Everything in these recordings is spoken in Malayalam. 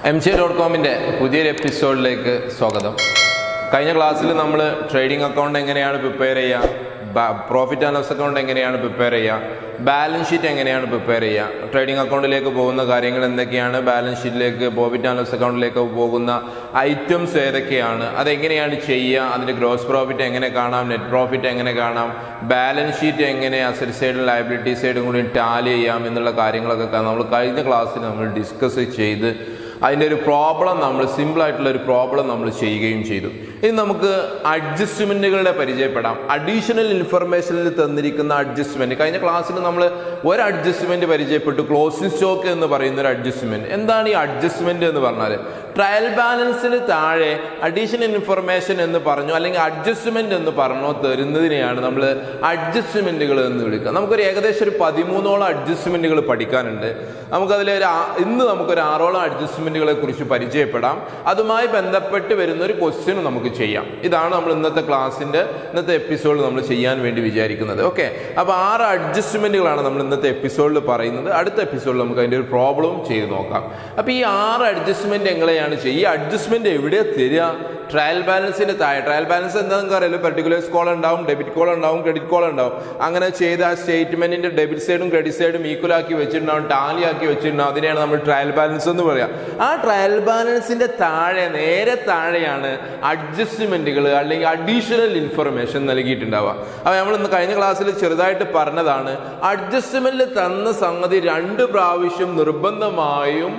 എം ജെ ഡോട്ട് കോമിൻ്റെ പുതിയൊരു എപ്പിസോഡിലേക്ക് സ്വാഗതം കഴിഞ്ഞ ക്ലാസ്സിൽ നമ്മൾ ട്രേഡിംഗ് അക്കൗണ്ട് എങ്ങനെയാണ് പ്രിപ്പയർ ചെയ്യുക പ്രോഫിറ്റ് ആൻഡ് ലോസ് അക്കൗണ്ട് എങ്ങനെയാണ് പ്രിപ്പയർ ചെയ്യുക ബാലൻസ് ഷീറ്റ് എങ്ങനെയാണ് പ്രിപ്പയർ ചെയ്യുക ട്രേഡിംഗ് അക്കൗണ്ടിലേക്ക് പോകുന്ന കാര്യങ്ങൾ എന്തൊക്കെയാണ് ബാലൻസ് ഷീറ്റിലേക്ക് പ്രോഫിറ്റ് ആൻഡ് ലോസ് അക്കൗണ്ടിലേക്ക് പോകുന്ന ഐറ്റംസ് ഏതൊക്കെയാണ് അതെങ്ങനെയാണ് ചെയ്യുക അതിൻ്റെ ഗ്രോസ് പ്രോഫിറ്റ് എങ്ങനെ കാണാം നെറ്റ് പ്രോഫിറ്റ് എങ്ങനെ കാണാം ബാലൻസ് ഷീറ്റ് എങ്ങനെ അസറ്റ് സൈഡും ലയബിലിറ്റി സൈഡും കൂടി ടാലി ചെയ്യാം എന്നുള്ള കാര്യങ്ങളൊക്കെ നമ്മൾ കഴിഞ്ഞ ക്ലാസ്സിൽ നമ്മൾ ഡിസ്കസ് ചെയ്ത് അതിൻ്റെ ഒരു പ്രോബ്ലം നമ്മൾ സിമ്പിൾ ആയിട്ടുള്ള ഒരു പ്രോബ്ലം നമ്മൾ ചെയ്യുകയും ചെയ്തു ഇനി നമുക്ക് അഡ്ജസ്റ്റ്മെൻറ്റുകളുടെ പരിചയപ്പെടാം അഡീഷണൽ ഇൻഫർമേഷനിൽ തന്നിരിക്കുന്ന അഡ്ജസ്റ്റ്മെൻറ്റ് കഴിഞ്ഞ ക്ലാസ്സിൽ നമ്മൾ ഒരു അഡ്ജസ്റ്റ്മെൻറ്റ് പരിചയപ്പെട്ടു ക്ലോസിംഗ് സ്റ്റോക്ക് എന്ന് പറയുന്ന ഒരു അഡ്ജസ്റ്റ്മെൻറ്റ് എന്താണ് ഈ അഡ്ജസ്റ്റ്മെൻറ്റ് എന്ന് പറഞ്ഞാൽ ട്രയൽ ബാലൻസിന് താഴെ അഡീഷണൽ ഇൻഫർമേഷൻ എന്ന് പറഞ്ഞു അല്ലെങ്കിൽ അഡ്ജസ്റ്റ്മെൻറ്റ് എന്ന് പറഞ്ഞോ തരുന്നതിനെയാണ് നമ്മൾ അഡ്ജസ്റ്റ്മെൻറ്റുകൾ എന്ന് വിളിക്കുക നമുക്കൊരു ഏകദേശം ഒരു പതിമൂന്നോളം അഡ്ജസ്റ്റ്മെൻറ്റുകൾ പഠിക്കാനുണ്ട് നമുക്കതിൽ ഒരു ആ- ഇന്ന് നമുക്കൊരു ആറോളം അഡ്ജസ്റ്റ്മെൻറ്റുകളെ കുറിച്ച് പരിചയപ്പെടാം അതുമായി ബന്ധപ്പെട്ട് വരുന്ന ഒരു ക്വസ്റ്റ്യൻ നമുക്ക് ചെയ്യാം ഇതാണ് നമ്മൾ ഇന്നത്തെ ക്ലാസ്സിൻ്റെ ഇന്നത്തെ എപ്പിസോഡിൽ നമ്മൾ ചെയ്യാൻ വേണ്ടി വിചാരിക്കുന്നത് ഓക്കെ അപ്പോൾ ആറ് അഡ്ജസ്റ്റ്മെൻറ്റുകളാണ് നമ്മൾ ഇന്നത്തെ എപ്പിസോഡിൽ പറയുന്നത് അടുത്ത എപ്പിസോഡിൽ നമുക്ക് അതിൻ്റെ ഒരു പ്രോബ്ലം ചെയ്ത് നോക്കാം അപ്പോൾ ഈ ആറ് അഡ്ജസ്റ്റ്മെൻറ്റ് എങ്ങനെയാണ് ചെയ്യുക ഈ അഡ്ജസ്റ്റ്മെൻറ്റ് എവിടെ തരിക ട്രയൽ ബാലൻസിന്റെ താഴെ ട്രയൽ ബാലൻസ് എന്താണെന്ന് അറിയാലോ പെർട്ടിക്കുലേഴ്സ് കോൾ ഉണ്ടാവും ഡെബിറ്റ് കോൾ ഉണ്ടാവും ക്രെഡിറ്റ് കോൾ ഉണ്ടാവും അങ്ങനെ ചെയ്ത ആ സ്റ്റേറ്റ്മെന്റിന്റെ ഡെബിറ്റ് സൈഡും ക്രെഡിറ്റ് സൈഡും ഈക്വൽ ആക്കി വെച്ചിട്ടുണ്ടാവും ടാലി ആക്കി വെച്ചിട്ടുണ്ടാവും അതിനെയാണ് നമ്മൾ ട്രയൽ ബാലൻസ് എന്ന് പറയാം ആ ട്രയൽ ബാലൻസിന്റെ താഴെ നേരെ താഴെയാണ് അഡ്ജസ്റ്റ്മെന്റുകൾ അല്ലെങ്കിൽ അഡീഷണൽ ഇൻഫർമേഷൻ നൽകിയിട്ടുണ്ടാവുക അപ്പോൾ നമ്മൾ ഇന്ന് കഴിഞ്ഞ ക്ലാസ്സിൽ ചെറുതായിട്ട് പറഞ്ഞതാണ് അഡ്ജസ്റ്റ്മെന്റിൽ തന്ന സംഗതി രണ്ട് പ്രാവശ്യം നിർബന്ധമായും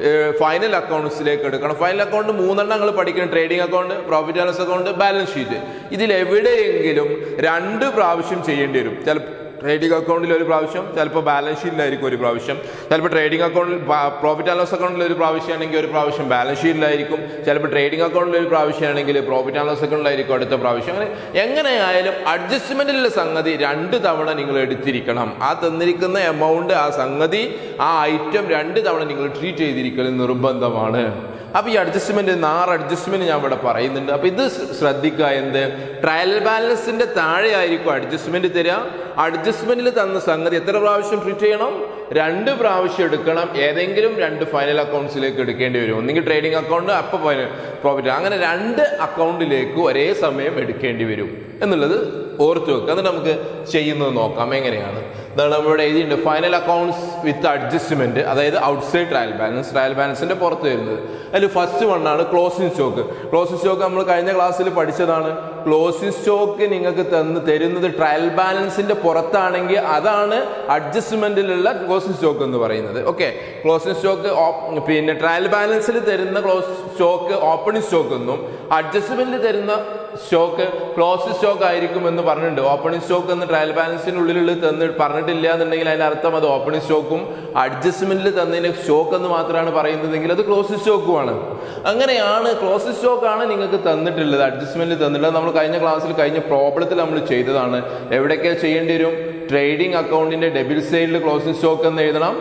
ഫൈനൽ അക്കൗണ്ട്സിലേക്ക് എടുക്കണം ഫൈനൽ അക്കൗണ്ട് മൂന്നെണ്ണം നിങ്ങൾ പഠിക്കണം trading account profit and loss account balance sheet ഇതിൽ എവിടെയെങ്കിലും രണ്ട് പ്രാവശ്യം ചെയ്യേണ്ടി വരും ചിലപ്പോൾ ട്രേഡിംഗ് അക്കൗണ്ടിൽ ഒരു പ്രാവശ്യം ചിലപ്പോൾ ബാലൻസ് ഷീറ്റിലായിരിക്കും ഒരു പ്രാവശ്യം ചിലപ്പോൾ ട്രേഡിംഗ് അക്കൗണ്ടിൽ പ്രോഫിറ്റ് ആൻഡ് ലോസ് അക്കൗണ്ടിൽ ഒരു പ്രാവശ്യമാണെങ്കിൽ ഒരു പ്രാവശ്യം ബാലൻസ് ഷീറ്റിലായിരിക്കും ചിലപ്പോൾ ട്രേഡിംഗ് അക്കൗണ്ടിൽ ഒരു പ്രാവശ്യമാണെങ്കിൽ പ്രോഫിറ്റ് ആൻഡ് ലോസ് അക്കൗണ്ടിലായിരിക്കും അടുത്ത പ്രാവശ്യം അങ്ങനെ എങ്ങനെയായാലും അഡ്ജസ്റ്റ്മെന്റിലുള്ള സംഗതി രണ്ട് തവണ നിങ്ങൾ എടുത്തിരിക്കണം ആ തന്നിരിക്കുന്ന എമൗണ്ട് ആ സംഗതി ആ ഐറ്റം രണ്ട് തവണ നിങ്ങൾ ട്രീറ്റ് ചെയ്തിരിക്കൽ നിർബന്ധമാണ് അപ്പൊ ഈ അഡ്ജസ്റ്റ്മെന്റ് ആറ് അഡ്ജസ്റ്റ്മെന്റ് ഞാൻ ഇവിടെ പറയുന്നുണ്ട് അപ്പൊ ഇത് സ് ശ്രദ്ധിക്കുക എന്ത് ട്രയൽ ബാലൻസിന്റെ താഴെ ആയിരിക്കും അഡ്ജസ്റ്റ്മെന്റ് തരിക അഡ്ജസ്റ്റ്മെന്റിൽ തന്ന സംഗതി എത്ര പ്രാവശ്യം ട്രീറ്റ് ചെയ്യണം രണ്ട് പ്രാവശ്യം എടുക്കണം ഏതെങ്കിലും രണ്ട് ഫൈനൽ അക്കൗണ്ട്സിലേക്ക് എടുക്കേണ്ടി വരും ഒന്നെങ്കിൽ ട്രേഡിംഗ് അക്കൗണ്ട് അപ്പൊ പ്രോഫിറ്റ് അങ്ങനെ രണ്ട് അക്കൗണ്ടിലേക്ക് ഒരേ സമയം എടുക്കേണ്ടി വരും എന്നുള്ളത് ഓർത്ത് വെക്കുക എന്നിട്ട് നമുക്ക് ചെയ്യുന്നത് നോക്കാം എങ്ങനെയാണ് ഇതാണ് നമ്മളിവിടെ എഴുതിയിട്ടുണ്ട് ഫൈനൽ അക്കൗണ്ട്സ് വിത്ത് അഡ്ജസ്റ്റ്മെന്റ് അതായത് ഔട്ട്സൈഡ് ട്രയൽ ബാലൻസ് ട്രയൽ ബാലൻസിന്റെ പുറത്ത് വരുന്നത് അതിൽ ഫസ്റ്റ് വണ്ണാണ് ക്ലോസിംഗ് സ്റ്റോക്ക് ക്ലോസിംഗ് സ്റ്റോക്ക് നമ്മൾ കഴിഞ്ഞ ക്ലാസ്സിൽ പഠിച്ചതാണ് ക്ലോസിംഗ് സ്റ്റോക്ക് നിങ്ങൾക്ക് തന്ന് തരുന്നത് ട്രയൽ ബാലൻസിന്റെ പുറത്താണെങ്കിൽ അതാണ് അഡ്ജസ്റ്റ്മെന്റിലുള്ള ക്ലോസിംഗ് സ്റ്റോക്ക് എന്ന് പറയുന്നത് ഓക്കെ ക്ലോസിംഗ് സ്റ്റോക്ക് പിന്നെ ട്രയൽ ബാലൻസിൽ തരുന്ന ക്ലോസ് സ്റ്റോക്ക് ഓപ്പണിംഗ് സ്റ്റോക്ക് എന്നും അഡ്ജസ്റ്റ്മെന്റിൽ തരുന്ന സ്റ്റോക്ക് ക്ലോസ് സ്റ്റോക്ക് ആയിരിക്കും എന്ന് പറഞ്ഞിട്ടുണ്ട് ഓപ്പണിംഗ് സ്റ്റോക്ക് എന്ന് ട്രയൽ ബാലൻസിനുള്ളിലുള്ള തന്ന് പറഞ്ഞിട്ടില്ല എന്നുണ്ടെങ്കിൽ അതിന്റെ അർത്ഥം അത് ഓപ്പണിംഗ് സ്റ്റോക്കും അഡ്ജസ്റ്റ്മെന്റിൽ തന്നതിന് സ്റ്റോക്ക് എന്ന് മാത്രമാണ് പറയുന്നതെങ്കിൽ അത് ക്ലോസ് സ്റ്റോക്കുമാണ് അങ്ങനെയാണ് ക്ലോസ് സ്റ്റോക്ക് ആണ് നിങ്ങൾക്ക് തന്നിട്ടുള്ളത് അഡ്ജസ്റ്റ്മെന്റിൽ തന്നിട്ടുള്ളത് നമ്മൾ കഴിഞ്ഞ ക്ലാസ്സിൽ കഴിഞ്ഞ പ്രോബ്ലത്തിൽ നമ്മൾ ചെയ്തതാണ് എവിടെയൊക്കെ ചെയ്യേണ്ടി വരും ട്രേഡിംഗ് അക്കൗണ്ടിന്റെ ഡെബിറ്റ് സൈഡിൽ ക്ലോസിംഗ് സ്റ്റോക്ക് എന്ന് എഴുതണം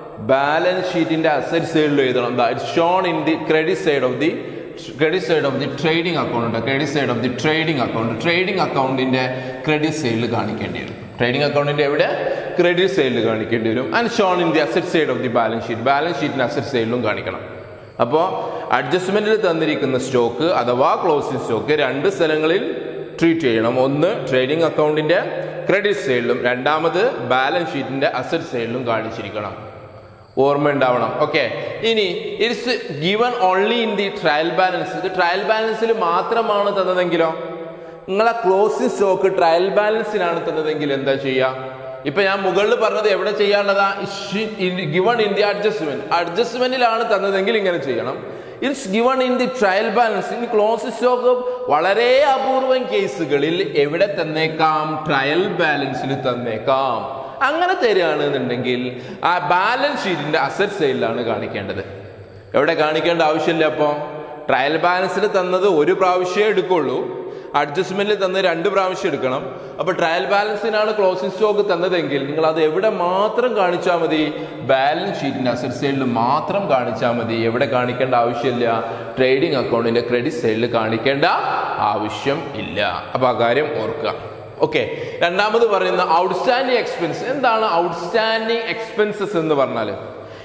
ബാലൻസ് ഷീറ്റിന്റെ അസറ്റ് സൈഡിൽ എഴുതണം shown in the credit side of the credit side of the trading account credit side of the trading account trading അക്കൗണ്ടിന്റെ ക്രെഡിറ്റ് സൈഡിൽ കാണിക്കേണ്ടി വരും ട്രേഡിംഗ് അക്കൗണ്ടിന്റെ എവിടെ ക്രെഡിറ്റ് സൈഡിൽ കാണിക്കേണ്ടി വരും and shown in the asset side of the balance sheet balance ഷീറ്റിന്റെ അസറ്റ് സൈഡിലും കാണിക്കണം അപ്പോൾ അഡ്ജസ്റ്റ്മെന്റിൽ തന്നിരിക്കുന്ന സ്റ്റോക്ക് അഥവാ ക്ലോസിംഗ് സ്റ്റോക്ക് രണ്ട് സ്ഥലങ്ങളിൽ ട്രീറ്റ് ചെയ്യണം ഒന്ന് ട്രേഡിംഗ് അക്കൗണ്ടിന്റെ ക്രെഡിറ്റ് സൈഡിലും രണ്ടാമത് ബാലൻസ് ഷീറ്റിന്റെ അസറ്റ് സൈഡിലും കാണിച്ചിരിക്കണം ഓർമ്മ ഉണ്ടാവണം ഓക്കെ ഇനി it's given only in the trial balance ഇത് ട്രയൽ ബാലൻസിൽ മാത്രമാണ് തന്നതെങ്കിലോ നിങ്ങളെ ക്ലോസിംഗ് സ്റ്റോക്ക് ട്രയൽ ബാലൻസിലാണ് തന്നതെങ്കിൽ എന്താ ചെയ്യുക ഇപ്പൊ ഞാൻ മുകളിൽ പറഞ്ഞത് എവിടെ ചെയ്യാനുള്ളതാ ഗിവൺ ഇൻ ദി അഡ്ജസ്റ്റ്മെന്റ് അഡ്ജസ്റ്റ്മെന്റിലാണ് തന്നതെങ്കിൽ ഇങ്ങനെ ചെയ്യണം it's given in the trial balance ഇനി ക്ലോസ് സ്റ്റോക്ക് വളരെ അപൂർവം കേസുകളിൽ എവിടെ തന്നേക്കാം ട്രയൽ ബാലൻസിൽ തന്നേക്കാം അങ്ങനെ തരികയാണെന്നുണ്ടെങ്കിൽ ആ ബാലൻസ് ഷീറ്റിന്റെ അസറ്റ് സൈഡിലാണ് കാണിക്കേണ്ടത് എവിടെ കാണിക്കേണ്ട ആവശ്യമില്ല അപ്പോൾ ട്രയൽ ബാലൻസിൽ തന്നത് ഒരു പ്രാവശ്യമേ എടുക്കുള്ളൂ അഡ്ജസ്റ്റ്മെന്റിൽ തന്ന് രണ്ട് പ്രാവശ്യം എടുക്കണം അപ്പൊ ട്രയൽ ബാലൻസിനാണ് ക്ലോസിംഗ് സ്റ്റോക്ക് തന്നതെങ്കിൽ നിങ്ങൾ അത് എവിടെ മാത്രം കാണിച്ചാൽ മതി ബാലൻസ് ഷീറ്റിന്റെ അസറ്റ് സൈഡിൽ മാത്രം കാണിച്ചാൽ മതി എവിടെ കാണിക്കേണ്ട ആവശ്യമില്ല ട്രേഡിംഗ് അക്കൗണ്ടിന്റെ ക്രെഡിറ്റ് സൈഡിൽ കാണിക്കേണ്ട ആവശ്യം ഇല്ല അപ്പൊ ആ കാര്യം ഓർക്കുക ഓക്കെ രണ്ടാമത് പറയുന്ന ഔട്ട്സ്റ്റാൻഡിങ് എക്സ്പെൻസ് എന്താണ് ഔട്ട്സ്റ്റാൻഡിങ് എക്സ്പെൻസസ് എന്ന് പറഞ്ഞാൽ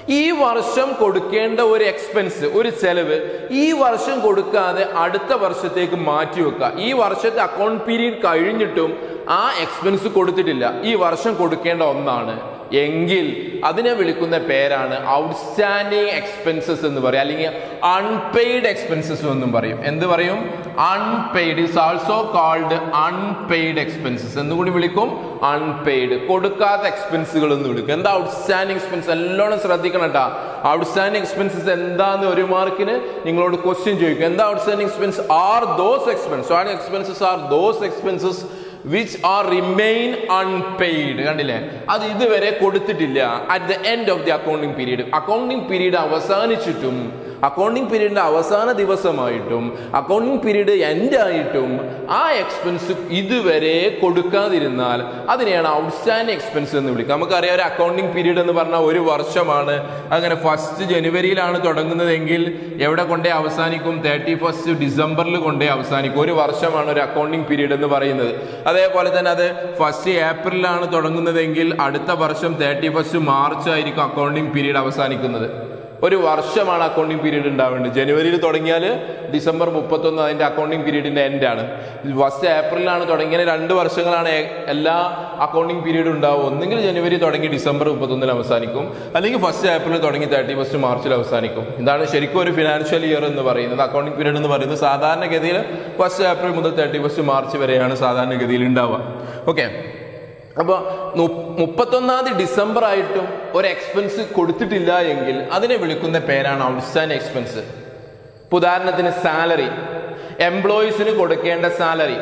ഈ വർഷം കൊടുക്കേണ്ട ഒരു എക്സ്പെൻസ് ഒരു ചെലവ് ഈ വർഷം കൊടുക്കാതെ അടുത്ത വർഷത്തേക്ക് മാറ്റി വെക്കുക ഈ വർഷത്തെ അക്കൗണ്ട് പീരീഡ് കഴിഞ്ഞിട്ടും ആ എക്സ്പെൻസ് കൊടുത്തിട്ടില്ല ഈ വർഷം കൊടുക്കേണ്ട ഒന്നാണ് എങ്കിൽ അതിനെ വിളിക്കുന്ന പേരാണ് ഔട്ട്സ്റ്റാൻഡിങ് എക്സ്പെൻസസ് എന്ന് പറയും അല്ലെങ്കിൽ അൺപെയ്ഡ് എക്സ്പെൻസസ് എന്നും പറയും എന്ത് പറയും unpaid is also called unpaid expenses എന്നുകൂടി വിളിക്കും അൺപെയ്ഡ് കൊടുക്കാത്ത എക്സ്പെൻസുകൾ എന്ന് വിളിക്കും എന്താ ഔട്ട്സ്റ്റാൻഡിങ് എക്സ്പെൻസ് എല്ലോണം ശ്രദ്ധിക്കണം കേട്ടോ ഔട്ട്സ്റ്റാൻഡിങ് എക്സ്പെൻസസ് എന്താന്ന് ഒരു മാർക്കിന് നിങ്ങളോട് ക്വസ്റ്റ്യൻ ചോദിക്കും എന്താ outstanding expense are those expense ആണ് expenses are those expenses which are remain unpaid കണ്ടില്ലേ അത് ഇതുവരെ കൊടുത്തിട്ടില്ല at the end of the accounting period accounting period അവസാനിച്ചിട്ടും അക്കൗണ്ടിങ് പീരീഡിന്റെ അവസാന ദിവസമായിട്ടും അക്കൗണ്ടിങ് പീരീഡ് എൻഡ് ആയിട്ടും ആ എക്സ്പെൻസ് ഇതുവരെ കൊടുക്കാതിരുന്നാൽ അതിനെയാണ് ഔട്ട്സ്റ്റാൻഡിങ് എക്സ്പെൻസ് എന്ന് വിളിക്കുക നമുക്കറിയാം ഒരു അക്കൗണ്ടിങ് പീരീഡ് എന്ന് പറഞ്ഞാൽ ഒരു വർഷമാണ് അങ്ങനെ ഫസ്റ്റ് ജനുവരിയിലാണ് തുടങ്ങുന്നതെങ്കിൽ എവിടെ കൊണ്ടേ അവസാനിക്കും തേർട്ടി ഫസ്റ്റ് ഡിസംബറിൽ കൊണ്ടേ അവസാനിക്കും ഒരു വർഷമാണ് ഒരു അക്കൗണ്ടിങ് പീരീഡ് എന്ന് പറയുന്നത് അതേപോലെ തന്നെ അത് ഫസ്റ്റ് ഏപ്രിലാണ് തുടങ്ങുന്നതെങ്കിൽ അടുത്ത വർഷം തേർട്ടി ഫസ്റ്റ് മാർച്ച് ആയിരിക്കും അക്കൗണ്ടിങ് പീരീഡ് അവസാനിക്കുന്നത് ഒരു വർഷമാണ് അക്കൗണ്ടിങ് പീരീഡ് ഉണ്ടാവേണ്ടത് ജനുവരിയിൽ തുടങ്ങിയാൽ ഡിസംബർ മുപ്പത്തൊന്ന് അതിന്റെ അക്കൗണ്ടിങ് പീരീഡിന്റെ എൻഡ് ആണ് ഫസ്റ്റ് ഏപ്രിലാണ് തുടങ്ങിയ രണ്ട് വർഷങ്ങളാണ് എ- എല്ലാ അക്കൗണ്ടിങ് പീരീഡ് ഉണ്ടാവും ഒന്നെങ്കിൽ ജനുവരി തുടങ്ങി ഡിസംബർ മുപ്പത്തൊന്നിൽ അവസാനിക്കും അല്ലെങ്കിൽ ഫസ്റ്റ് ഏപ്രിൽ തുടങ്ങി തേർട്ടി ഫസ്റ്റ് മാർച്ചിൽ അവസാനിക്കും ഇതാണ് ശരിക്കും ഒരു ഫിനാൻഷ്യൽ ഇയർ എന്ന് പറയുന്നത് അക്കൗണ്ടിങ് പീരീഡ് എന്ന് പറയുന്നത് സാധാരണഗതിയിൽ ഫസ്റ്റ് ഏപ്രിൽ മുതൽ തേർട്ടി ഫസ്റ്റ് മാർച്ച് വരെയാണ് സാധാരണഗതിയിൽ ഉണ്ടാവുക ഓക്കെ അപ്പോൾ മുപ്പത്തൊന്നാം തീയതി ഡിസംബർ ആയിട്ടും ഒരു എക്സ്പെൻസ് കൊടുത്തിട്ടില്ല എങ്കിൽ അതിനെ വിളിക്കുന്ന പേരാണ് ഔട്ട്സ്റ്റാൻഡ് എക്സ്പെൻസ് ഇപ്പൊ ഉദാഹരണത്തിന് സാലറി എംപ്ലോയീസിന് കൊടുക്കേണ്ട സാലറി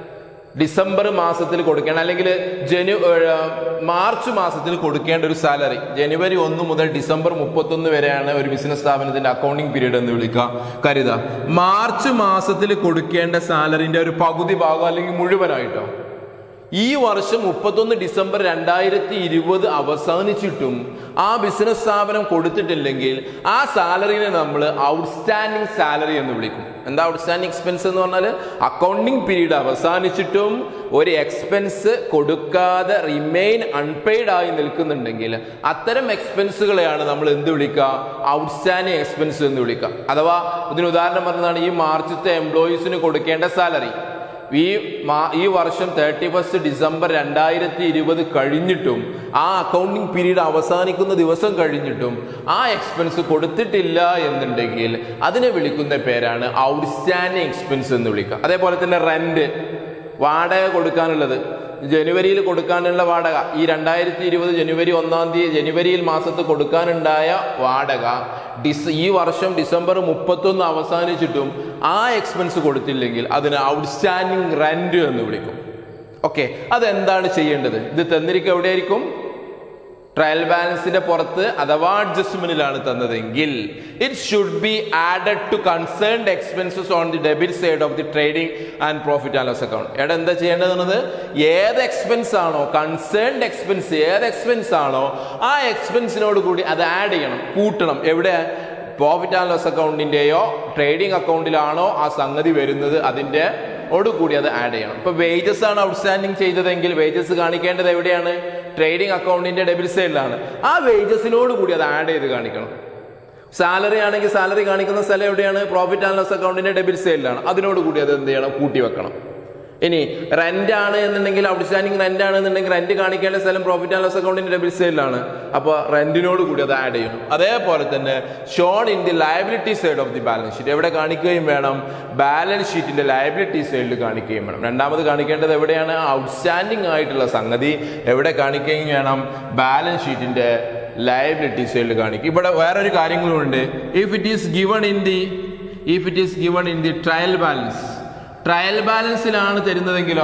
ഡിസംബർ മാസത്തിൽ കൊടുക്കേണ്ട അല്ലെങ്കിൽ ജനു ഏഹ്, മാർച്ച് മാസത്തിൽ കൊടുക്കേണ്ട ഒരു സാലറി ജനുവരി ഒന്ന് മുതൽ ഡിസംബർ മുപ്പത്തൊന്ന് വരെയാണ് ഒരു ബിസിനസ് സ്ഥാപനത്തിന്റെ അക്കൗണ്ടിങ് പീരീഡ് എന്ന് വിളിക്കുക കരുതുക മാർച്ച് മാസത്തിൽ കൊടുക്കേണ്ട സാലറിന്റെ ഒരു പകുതി ഭാഗം അല്ലെങ്കിൽ മുഴുവനായിട്ടോ ഈ വർഷം മുപ്പത്തൊന്ന് ഡിസംബർ രണ്ടായിരത്തി ഇരുപത് അവസാനിച്ചിട്ടും ആ ബിസിനസ് സ്ഥാപനം കൊടുത്തിട്ടില്ലെങ്കിൽ ആ സാലറിനെ നമ്മൾ ഔട്ട്സ്റ്റാൻഡിങ് സാലറി എന്ന് വിളിക്കും എന്താ ഔട്ട്സ്റ്റാൻഡിങ് എക്സ്പെൻസ് എന്ന് പറഞ്ഞാൽ അക്കൗണ്ടിങ് പീരീഡ് അവസാനിച്ചിട്ടും ഒരു എക്സ്പെൻസ് കൊടുക്കാതെ റിമെയിൻ അൺപെയ്ഡ് ആയി നിൽക്കുന്നുണ്ടെങ്കിൽ അത്തരം എക്സ്പെൻസുകളെയാണ് നമ്മൾ എന്ത് വിളിക്കുക ഔട്ട്സ്റ്റാൻഡിങ് എക്സ്പെൻസ് എന്ന് വിളിക്കുക അഥവാ ഇതിന് ഉദാഹരണം പറഞ്ഞതാണ് ഈ മാർച്ചത്തെ എംപ്ലോയീസിന് കൊടുക്കേണ്ട സാലറി ഈ മാ- ഈ വർഷം തേർട്ടി ഫസ്റ്റ് ഡിസംബർ രണ്ടായിരത്തി ഇരുപത് കഴിഞ്ഞിട്ടും ആ അക്കൗണ്ടിങ് പീരീഡ് അവസാനിക്കുന്ന ദിവസം കഴിഞ്ഞിട്ടും ആ എക്സ്പെൻസ് കൊടുത്തിട്ടില്ല എന്നുണ്ടെങ്കിൽ അതിനെ വിളിക്കുന്ന പേരാണ് ഔട്ട്സ്റ്റാൻഡിങ് എക്സ്പെൻസ് എന്ന് വിളിക്കുക അതേപോലെ തന്നെ റെന്റ് വാടക കൊടുക്കാനുള്ളത് ജനുവരിയിൽ കൊടുക്കാനുള്ള വാടക ഈ രണ്ടായിരത്തി ഇരുപത് ജനുവരി ഒന്നാം തീയതി ജനുവരിയിൽ മാസത്ത് കൊടുക്കാനുണ്ടായ വാടക ഡിസ് ഈ വർഷം ഡിസംബർ മുപ്പത്തൊന്ന് അവസാനിച്ചിട്ടും ആ എക്സ്പെൻസ് കൊടുത്തില്ലെങ്കിൽ അതിന് ഔട്ട്സ്റ്റാൻഡിങ് റെന്റ് എന്ന് വിളിക്കും ഓക്കെ അതെന്താണ് ചെയ്യേണ്ടത് ഇത് തന്നിരിക്കുക എവിടെയായിരിക്കും ട്രയൽ ബാലൻസിന്റെ പുറത്ത് അഥവാ അഡ്ജസ്റ്റ്മെന്റിലാണ് തന്നതെങ്കിൽ it should be added to concerned expenses on the debit side of the trading and profit and loss account എവിടെ എന്താ ചെയ്യേണ്ടതെന്നത് ഏത് എക്സ്പെൻസ് ആണോ കൺസേൺഡ് എക്സ്പെൻസ് ഏത് എക്സ്പെൻസ് ആണോ ആ എക്സ്പെൻസിനോട് കൂടി അത് ആഡ് ചെയ്യണം കൂട്ടണം എവിടെ പ്രോഫിറ്റ് ആൻഡ് ലോസ് അക്കൗണ്ടിന്റെയോ ട്രേഡിംഗ് അക്കൗണ്ടിലാണോ ആ സംഗതി വരുന്നത് അതിന്റെ ഓടുകൂടി അത് ആഡ് ചെയ്യണം ഇപ്പൊ വേജസ് ആണ് ഔട്ട്സ്റ്റാൻഡിങ് ചെയ്തതെങ്കിൽ വേജസ് കാണിക്കേണ്ടത് എവിടെയാണ് ട്രേഡിംഗ് അക്കൗണ്ടിന്റെ ഡെബിറ്റ് സൈഡിലാണ് ആ വേജസിനോട് കൂടി അത് ആഡ് ചെയ്ത് കാണിക്കണം സാലറി ആണെങ്കിൽ സാലറി കാണിക്കുന്ന സ്ഥലം എവിടെയാണ് പ്രോഫിറ്റ് ആൻഡ് ലോസ് അക്കൗണ്ടിന്റെ ഡെബിറ്റ് സൈഡിലാണ് അതിനോട് കൂടി അത് എന്ത് ചെയ്യണം കൂട്ടി വെക്കണം ഇനി റെന്റ് ആണ് എന്നുണ്ടെങ്കിൽ ഔട്ട്സ്റ്റാൻഡിങ് റെന്റ് ആണ് എന്നുണ്ടെങ്കിൽ റെന്റ് കാണിക്കേണ്ട സ്ഥലം പ്രോഫിറ്റ് ആൻഡ് ലോസ് അക്കൗണ്ടിന്റെ ഡെബിറ്റ് സൈഡിലാണ് അപ്പോൾ റെന്റിനോട് കൂടി അത് ആഡ് ചെയ്യണം അതേപോലെ തന്നെ shown in the liability side of the balance sheet എവിടെ കാണിക്കുകയും വേണം ബാലൻസ് ഷീറ്റിന്റെ ലയബിലിറ്റി സൈഡിൽ കാണിക്കുകയും വേണം രണ്ടാമത് കാണിക്കേണ്ടത് എവിടെയാണ് ഔട്ട്സ്റ്റാൻഡിങ് ആയിട്ടുള്ള സംഗതി എവിടെ കാണിക്കുകയും വേണം ബാലൻസ് ഷീറ്റിന്റെ ലയബിലിറ്റി സൈഡിൽ കാണിക്കും ഇവിടെ വേറൊരു കാര്യങ്ങളുണ്ട് if it is given in the if it is given in the trial balance trial ബാലൻസിലാണ് തരുന്നതെങ്കിലോ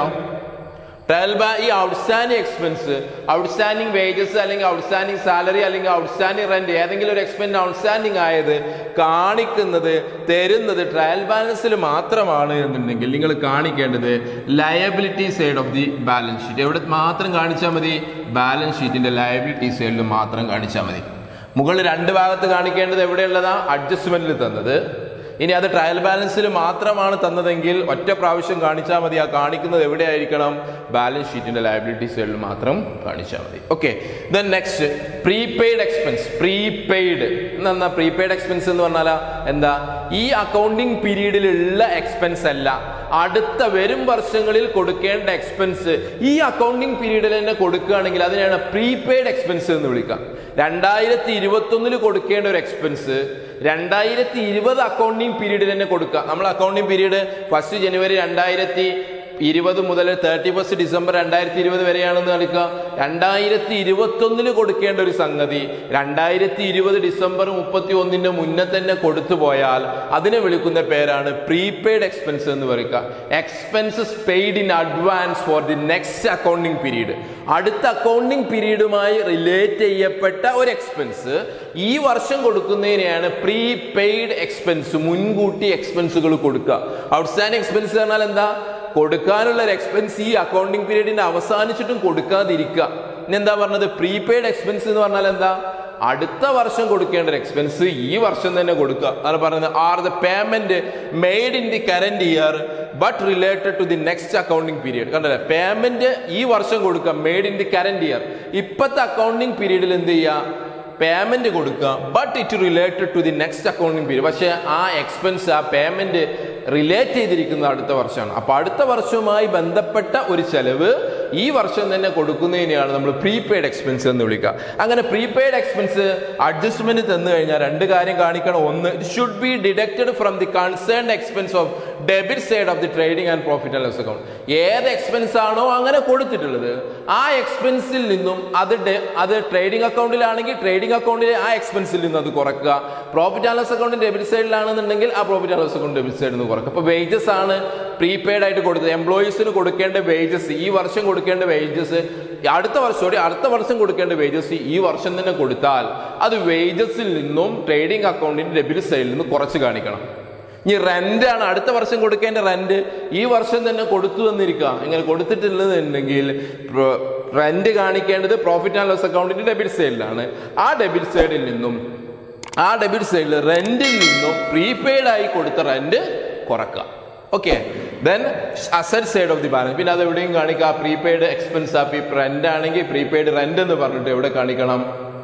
ട്രയൽ ബാ ഈ ഔട്ട്സ്റ്റാൻഡിങ് എക്സ്പെൻസ് ഔട്ട്സ്റ്റാൻഡിങ് വേജസ് അല്ലെങ്കിൽ ഔട്ട്സ്റ്റാൻഡിങ് സാലറി അല്ലെങ്കിൽ ഔട്ട്സ്റ്റാൻഡിങ് റെന്റ് ഏതെങ്കിലും ഒരു എക്സ്പെൻസ് ഔട്ട്സ്റ്റാൻഡിങ് ആയത് കാണിക്കുന്നത് തരുന്നത് ട്രയൽ ബാലൻസിൽ മാത്രമാണ് എന്നുണ്ടെങ്കിൽ നിങ്ങൾ കാണിക്കേണ്ടത് liability side of the balance sheet എവിടെ മാത്രം കാണിച്ചാൽ മതി ബാലൻസ് ഷീറ്റിന്റെ ലയബിലിറ്റി സൈഡിൽ മാത്രം കാണിച്ചാൽ മതി മുകളിൽ രണ്ട് ഭാഗത്ത് കാണിക്കേണ്ടത് എവിടെയുള്ളതാ അഡ്ജസ്റ്റ്മെന്റിൽ തന്നത് ഇനി അത് ട്രയൽ ബാലൻസിൽ മാത്രമാണ് തന്നതെങ്കിൽ ഒറ്റ പ്രാവശ്യം കാണിച്ചാൽ മതി ആ കാണിക്കുന്നത് എവിടെയായിരിക്കണം ബാലൻസ് ഷീറ്റിന്റെ ലയബിലിറ്റി സൈഡിൽ മാത്രം കാണിച്ചാൽ മതി okay then next prepaid expense prepaid എന്നാ പ്രീപെയ്ഡ് എക്സ്പെൻസ് എന്ന് പറഞ്ഞാൽ എന്താ ഈ അക്കൗണ്ടിങ് പീരീഡിലുള്ള എക്സ്പെൻസ് അല്ല അടുത്ത വരും വർഷങ്ങളിൽ കൊടുക്കേണ്ട എക്സ്പെൻസ് ഈ അക്കൗണ്ടിങ് പീരീഡിൽ തന്നെ കൊടുക്കുകയാണെങ്കിൽ അതിനെയാണ് പ്രീപെയ്ഡ് എക്സ്പെൻസ് എന്ന് വിളിക്കാം രണ്ടായിരത്തി ഇരുപത്തി ഒന്നില് കൊടുക്കേണ്ട ഒരു എക്സ്പെൻസ് രണ്ടായിരത്തി ഇരുപത് അക്കൗണ്ടിങ് പീരീഡിൽ തന്നെ കൊടുക്കുക നമ്മൾ അക്കൗണ്ടിങ് പീരീഡ് ഫസ്റ്റ് ജനുവരി രണ്ടായിരത്തി ഇരുപത് മുതൽ തേർട്ടി ഫസ്റ്റ് ഡിസംബർ രണ്ടായിരത്തി ഇരുപത് വരെയാണെന്ന് കളിക്കുക രണ്ടായിരത്തി ഇരുപത്തി ഒന്നില് കൊടുക്കേണ്ട ഒരു സംഗതി രണ്ടായിരത്തി ഇരുപത് ഡിസംബർ മുപ്പത്തി ഒന്നിന് മുന്നേ തന്നെ കൊടുത്തു പോയാൽ അതിനെ വിളിക്കുന്ന പേരാണ് പ്രീപെയ്ഡ് എക്സ്പെൻസ് എന്ന് പറയുക expenses paid in advance for the next accounting period അടുത്ത അക്കൗണ്ടിങ് പീരീഡുമായി റിലേറ്റ് ചെയ്യപ്പെട്ട ഒരു എക്സ്പെൻസ് ഈ വർഷം കൊടുക്കുന്നതിനെയാണ് പ്രീ പെയ്ഡ് എക്സ്പെൻസ് മുൻകൂട്ടി എക്സ്പെൻസുകൾ കൊടുക്കുക ഔട്ട്സ്റ്റാൻഡിംഗ് എക്സ്പെൻസ് പറഞ്ഞാൽ എന്താ കൊടുക്കാനുള്ള ഒരു എക്സ്പെൻസ് ഈ അക്കൗണ്ടിങ് പീരീഡിന്റെ അവസാനിച്ചിട്ടും കൊടുക്കാതിരിക്കുക ഇനി എന്താ പറഞ്ഞത് പ്രീപെയ്ഡ് എക്സ്പെൻസ് എന്ന് പറഞ്ഞാൽ എന്താ അടുത്ത വർഷം കൊടുക്കേണ്ട ഒരു എക്സ്പെൻസ് ഈ വർഷം തന്നെ കൊടുക്കുക അതാണ് പറയുന്നത് are the payment made in the current year but related to the next accounting period കണ്ടല്ലേ പേയ്മെന്റ് ഈ വർഷം കൊടുക്കുക made in the current year ഇപ്പോഴത്തെ അക്കൗണ്ടിങ് പീരീഡിൽ എന്ത് ചെയ്യുക പേയ്മെന്റ് കൊടുക്കുക but it related to the next accounting period പക്ഷേ ആ എക്സ്പെൻസ് ആ പേയ്മെന്റ് റിലേറ്റ് ചെയ്തിരിക്കുന്നത് അടുത്ത വർഷമാണ് അപ്പൊ അടുത്ത വർഷവുമായി ബന്ധപ്പെട്ട ഒരു ചെലവ് ഈ വർഷം തന്നെ കൊടുക്കുന്നതിനെയാണ് നമ്മൾ പ്രീപെയ്ഡ് എക്സ്പെൻസ് എന്ന് വിളിക്കുക അങ്ങനെ പ്രീപെയ്ഡ് എക്സ്പെൻസ് അഡ്ജസ്റ്റ്മെന്റ് തന്നു കഴിഞ്ഞാൽ രണ്ട് കാര്യം കാണിക്കണം ഒന്ന് it should be deducted from the concerned expense of debit side of the trading and profit and loss account ഏത് എക്സ്പെൻസ് ആണോ അങ്ങനെ കൊടുത്തിട്ടുള്ളത് ആ എക്സ്പെൻസിൽ നിന്നും അത് ഡെ- അത് ട്രേഡിംഗ് അക്കൗണ്ടിലാണെങ്കിൽ ട്രേഡിംഗ് അക്കൗണ്ടിലെ ആ എക്സ്പെൻസിൽ നിന്ന് അത് കുറക്കുക profit and loss account debit സൈഡിലാണെന്നുണ്ടെങ്കിൽ ആ profit and loss account debit സൈഡിൽ നിന്ന് കുറക്കുക അപ്പോൾ വേജസ് ആണ് പ്രീപെയ്ഡ് ആയിട്ട് കൊടുത്തത് എംപ്ലോയീസിന് കൊടുക്കേണ്ട വേജസ് ഈ വർഷം കൊടുക്കേണ്ട വേജസ് അടുത്ത വർഷം sorry, അടുത്ത വർഷം കൊടുക്കേണ്ട വേജസ് ഈ വർഷം തന്നെ കൊടുത്താൽ അത് വേജസിൽ നിന്നും ട്രേഡിംഗ് അക്കൗണ്ടിന്റെ ഡെബിറ്റ് സൈഡിൽ നിന്ന് കുറച്ച് കാണിക്കണം ഇനി റെന്റ് ആണ് അടുത്ത വർഷം കൊടുക്കേണ്ട റെന്റ് ഈ വർഷം തന്നെ കൊടുത്തു തന്നിരിക്കുക ഇങ്ങനെ കൊടുത്തിട്ടുള്ളതുണ്ടെങ്കിൽ റെന്റ് കാണിക്കേണ്ടത് പ്രോഫിറ്റ് ആൻഡ് ലോസ് അക്കൗണ്ടിന്റെ ഡെബിറ്റ് സൈഡിലാണ് ആ ഡെബിറ്റ് സൈഡിൽ നിന്നും ആ ഡെബിറ്റ് സൈഡിൽ റെന്റിൽ നിന്നും പ്രീപെയ്ഡ് ആയി കൊടുത്ത റെന്റ് കുറക്കുക okay then asset side of the balance പിന്നെ അത് എവിടെയും കാണിക്കുക പ്രീപെയ്ഡ് എക്സ്പെൻസ് ആ റെന്റ് ആണെങ്കിൽ പ്രീപെയ്ഡ് റെന്റ് എന്ന് പറഞ്ഞിട്ട് എവിടെ കാണിക്കണം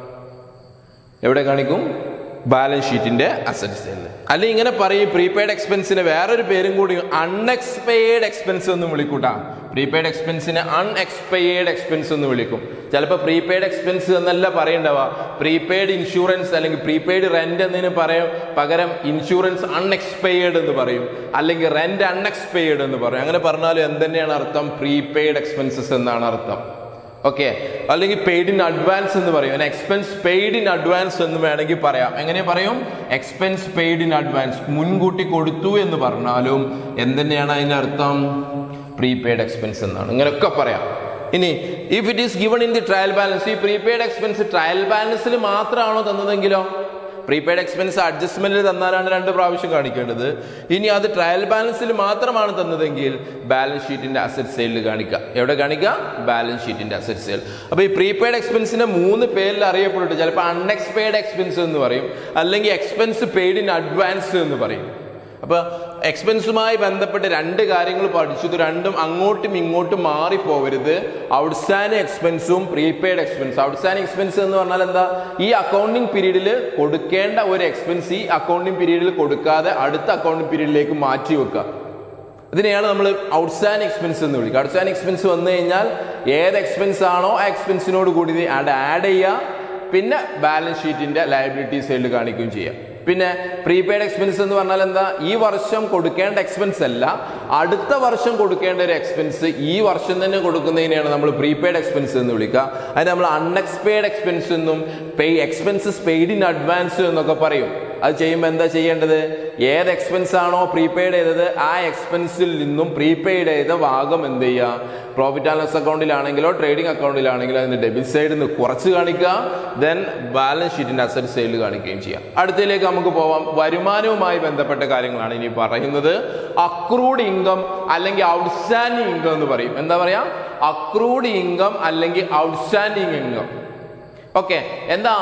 എവിടെ കാണിക്കും ബാലൻസ് ഷീറ്റിന്റെ അസറ്റ് സൈഡിൽ അല്ലെങ്കിൽ ഇങ്ങനെ പറയും പ്രീപെയ്ഡ് എക്സ്പെൻസിന് വേറൊരു പേരും കൂടി അൺഎക്സ്പെയർഡ് എക്സ്പെൻസ് എന്ന് വിളിക്കൂട്ടാ പ്രീപെയ്ഡ് എക്സ്പെൻസിന് അൺഎക്സ്പെയർഡ് എക്സ്പെൻസ് എന്ന് വിളിക്കും ചിലപ്പോൾ പ്രീപെയ്ഡ് എക്സ്പെൻസ് എന്നല്ല പറയണ്ടാവുക പ്രീപെയ്ഡ് ഇൻഷുറൻസ് അല്ലെങ്കിൽ പ്രീപെയ്ഡ് റെന്റ് എന്നതിന് പറയും പകരം ഇൻഷുറൻസ് അൺഎക്സ്പെയർഡ് എന്ന് പറയും അല്ലെങ്കിൽ റെന്റ് അൺഎക്സ്പെയർഡ് എന്ന് പറയും അങ്ങനെ പറഞ്ഞാലും എന്തെന്നെയാണ് അർത്ഥം പ്രീപെയ്ഡ് എക്സ്പെൻസസ് എന്നാണ് അർത്ഥം ഓക്കെ അല്ലെങ്കിൽ പെയ്ഡ് ഇൻ അഡ്വാൻസ് എന്ന് പറയും എക്സ്പെൻസ് പെയ്ഡ് ഇൻ അഡ്വാൻസ് എന്ന് വേണമെങ്കിൽ പറയാം എങ്ങനെ പറയും എക്സ്പെൻസ് പെയ്ഡ് ഇൻ അഡ്വാൻസ് മുൻകൂട്ടി കൊടുത്തു എന്ന് പറഞ്ഞാലും എന്തിനാണ് അതിന്റെ അർത്ഥം പ്രീപെയ്ഡ് എക്സ്പെൻസ് എന്നാണ് ഇങ്ങനെയൊക്കെ പറയാം ഇനി if it is given in the trial balance ഈ പ്രീപെയ്ഡ് എക്സ്പെൻസ് ട്രയൽ ബാലൻസിൽ മാത്രമാണോ തന്നതെങ്കിലോ പ്രീപെയ്ഡ് എക്സ്പെൻസ് അഡ്ജസ്റ്റ്മെന്റിൽ തന്നാലാണ് രണ്ട് പ്രാവശ്യം കാണിക്കേണ്ടത് ഇനി അത് ട്രയൽ ബാലൻസിൽ മാത്രമാണ് തന്നതെങ്കിൽ ബാലൻസ് ഷീറ്റിന്റെ അസറ്റ് സെയിലിൽ കാണിക്കുക എവിടെ കാണിക്കുക ബാലൻസ് ഷീറ്റിന്റെ അസറ്റ് സെയിൽ അപ്പൊ ഈ പ്രീപെയ്ഡ് എക്സ്പെൻസിന്റെ മൂന്ന് പേരിൽ അറിയപ്പെട്ടിട്ട് ചിലപ്പോൾ അൺഎക്സ്പെയ്ഡ് എക്സ്പെൻസ് എന്ന് പറയും അല്ലെങ്കിൽ എക്സ്പെൻസ് പെയ്ഡ് ഇൻ അഡ്വാൻസ് എന്ന് പറയും അപ്പൊ എക്സ്പെൻസുമായി ബന്ധപ്പെട്ട് രണ്ട് കാര്യങ്ങൾ പഠിച്ചു ഇത് രണ്ടും അങ്ങോട്ടും ഇങ്ങോട്ടും മാറിപ്പോവരുത് ഔട്ട്സ്റ്റാൻഡിങ് എക്സ്പെൻസും പ്രീപെയ്ഡ് എക്സ്പെൻസ് ഔട്ട്സ്റ്റാൻഡിങ് എക്സ്പെൻസ് എന്ന് പറഞ്ഞാൽ എന്താ ഈ അക്കൗണ്ടിങ് പീരീഡിൽ കൊടുക്കേണ്ട ഒരു എക്സ്പെൻസ് ഈ അക്കൗണ്ടിങ് പീരീഡിൽ കൊടുക്കാതെ അടുത്ത അക്കൗണ്ടിങ് പീരീഡിലേക്ക് മാറ്റി വെക്കുക ഇതിനെയാണ് നമ്മൾ ഔട്ട്സ്റ്റാൻഡിങ് എക്സ്പെൻസ് എന്ന് വിളിക്കുക ഔട്ട്സ്റ്റാൻഡിങ് എക്സ്പെൻസ് വന്നു കഴിഞ്ഞാൽ ഏത് എക്സ്പെൻസ് ആണോ ആ എക്സ്പെൻസിനോട് കൂടി അത് ആഡ് ചെയ്യുക പിന്നെ ബാലൻസ് ഷീറ്റിന്റെ ലയബിലിറ്റി സൈഡിൽ കാണിക്കുകയും ചെയ്യാം പിന്നെ പ്രീപെയ്ഡ് എക്സ്പെൻസ് എന്ന് പറഞ്ഞാൽ എന്താ ഈ വർഷം കൊടുക്കേണ്ട എക്സ്പെൻസ് അല്ല അടുത്ത വർഷം കൊടുക്കേണ്ട ഒരു എക്സ്പെൻസ് ഈ വർഷം തന്നെ കൊടുക്കുന്നതിനെയാണ് നമ്മൾ പ്രീപെയ്ഡ് എക്സ്പെൻസ് എന്ന് വിളിക്കുക അതിന് നമ്മൾ അൺഎക്സ്പെയ്ഡ് എക്സ്പെൻസ് എന്നും pay expenses paid in advance എന്നൊക്കെ പറയും അത് ചെയ്യുമ്പോൾ എന്താ ചെയ്യേണ്ടത് ഏത് എക്സ്പെൻസ് ആണോ പ്രീപെയ്ഡ് ചെയ്തത് ആ എക്സ്പെൻസിൽ നിന്നും പ്രീപെയ്ഡ് ചെയ്ത ഭാഗം എന്ത് ചെയ്യുക പ്രോഫിറ്റ് ആൻഡ് ലോസ് അക്കൗണ്ടിലാണെങ്കിലോ ട്രേഡിംഗ് അക്കൗണ്ടിലാണെങ്കിലോ അതിന്റെ ഡെബിറ്റ് സൈഡിൽ നിന്ന് കുറച്ച് കാണിക്കുക ദെൻ ബാലൻസ് ഷീറ്റിന്റെ അസറ്റ് സൈഡിൽ കാണിക്കുകയും ചെയ്യാം അടുത്തതിലേക്ക് നമുക്ക് പോവാം വരുമാനവുമായി ബന്ധപ്പെട്ട കാര്യങ്ങളാണ് ഇനി പറയുന്നത് അക്രൂഡ് ഇൻകം അല്ലെങ്കിൽ ഔട്ട്സ്റ്റാൻഡിങ് ഇൻകം എന്ന് പറയും എന്താ പറയാ അക്രൂഡ് ഇൻകം അല്ലെങ്കിൽ ഔട്ട്സ്റ്റാൻഡിങ് ഇൻകം ഓക്കെ എന്താ